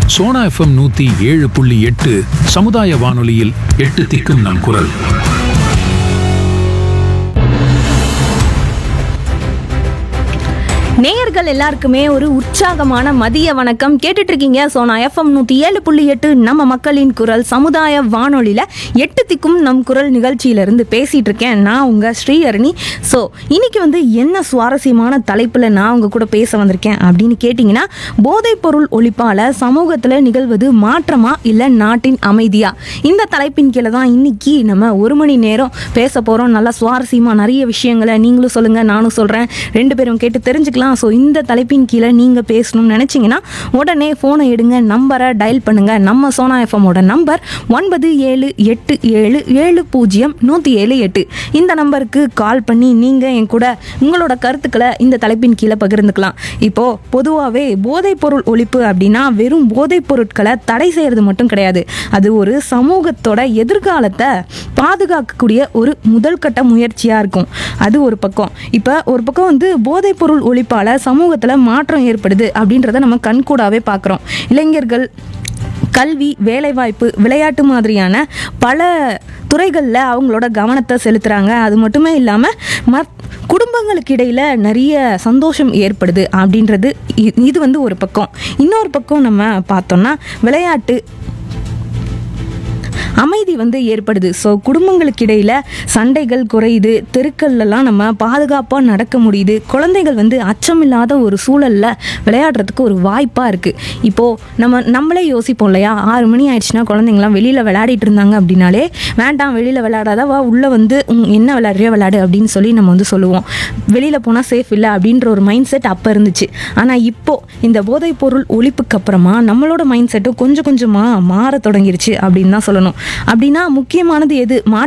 Sona FM நூத்தி ஏழு புள்ளி எட்டு சமுதாய வானொலியில் எட்டு திக்கும் நம் குரல் நேயர்கள் எல்லாருக்குமே ஒரு உற்சாகமான மதிய வணக்கம் கேட்டுட்டு இருக்கீங்க சோனா எஃப்எம் நூற்றி ஏழு புள்ளி எட்டு நம்ம மக்களின் குரல் சமுதாய வானொலியில் எட்டு திக்கும் நம் குரல் நிகழ்ச்சியிலிருந்து பேசிட்டு இருக்கேன் நான் உங்கள் ஸ்ரீஹரணி ஸோ இன்னைக்கு வந்து என்ன சுவாரஸ்யமான தலைப்பில் நான் உங்க கூட பேச வந்திருக்கேன் அப்படின்னு கேட்டிங்கன்னா போதைப்பொருள் ஒழிப்பால் சமூகத்தில் நிகழ்வது மாற்றமா இல்லை நாட்டின் அமைதியா இந்த தலைப்பின் கீழே தான் இன்னைக்கு நம்ம ஒரு மணி நேரம் பேச போகிறோம் நல்லா சுவாரஸ்யமாக நிறைய விஷயங்களை நீங்களும் சொல்லுங்கள் நானும் சொல்கிறேன் ரெண்டு பேரும் கேட்டு தெரிஞ்சுக்கலாம் ஸோ இந்த தலைப்பின் கீழே நீங்கள் பேசணும்னு நினச்சிங்கன்னா உடனே ஃபோனை எடுங்க நம்பரை டயல் பண்ணுங்கள் நம்ம சோனா எஃப்எம்மோட நம்பர் ஒன்பது ஏழு எட்டு ஏழு ஏழு பூஜ்ஜியம் நூற்றி ஏழு எட்டு இந்த நம்பருக்கு கால் பண்ணி நீங்கள் என் கூட உங்களோட கருத்துக்களை இந்த தலைப்பின் கீழே பகிர்ந்துக்கலாம் இப்போது பொதுவாகவே போதைப்பொருள் ஒழிப்பு அப்படின்னா வெறும் போதைப் பொருட்களை தடை செய்கிறது மட்டும் கிடையாது அது ஒரு சமூகத்தோட எதிர்காலத்தை பாதுகாக்கக்கூடிய ஒரு முதல் கட்ட முயற்சியாக இருக்கும் அது ஒரு பக்கம் இப்போ ஒரு பக்கம் வந்து போதைப்பொருள் ஒழிப்பால் சமூகத்தில் மாற்றம் ஏற்படுது அப்படின்றத நம்ம கண்கூடாவே பார்க்குறோம் இளைஞர்கள் கல்வி வேலைவாய்ப்பு விளையாட்டு மாதிரியான பல துறைகளில் அவங்களோட கவனத்தை செலுத்துகிறாங்க அது மட்டுமே இல்லாமல் மத் குடும்பங்களுக்கு இடையில் நிறைய சந்தோஷம் ஏற்படுது அப்படின்றது இ- இது வந்து ஒரு பக்கம் இன்னொரு பக்கம் நம்ம பார்த்தோம்னா விளையாட்டு அமைதி வந்து ஏற்படுது ஸோ குடும்பங்களுக்கு இடையில சண்டைகள் குறையுது தெருக்கள்லாம் நம்ம பாதுகாப்பாக நடக்க முடியுது குழந்தைகள் வந்து அச்சமில்லாத ஒரு சூழல்ல விளையாடுறதுக்கு ஒரு வாய்ப்பாக இருக்குது இப்போது நம்ம நம்மளே யோசிப்போம் இல்லையா ஆறு மணி ஆயிடுச்சுன்னா குழந்தைங்களாம் வெளியில் விளையாடிட்டு இருந்தாங்க அப்படின்னாலே வேண்டாம் வெளியில் விளையாடாத வா உள்ளே வந்து உம், என்ன விளையாடுறியோ விளையாடு அப்படின்னு சொல்லி நம்ம வந்து சொல்லுவோம் வெளியில் போனால் சேஃப் இல்லை அப்படின்ற ஒரு மைண்ட் செட் அப்போ இருந்துச்சு ஆனால் இப்போ இந்த போதைப் பொருள் ஒழிப்புக்கு அப்புறமா நம்மளோட மைண்ட் செட்டும் கொஞ்சம் கொஞ்சமாக மாற தொடங்கிருச்சு அப்படின்னு தான் சொல்லணும் அப்படின்னா முக்கியமானது எது மாற்ற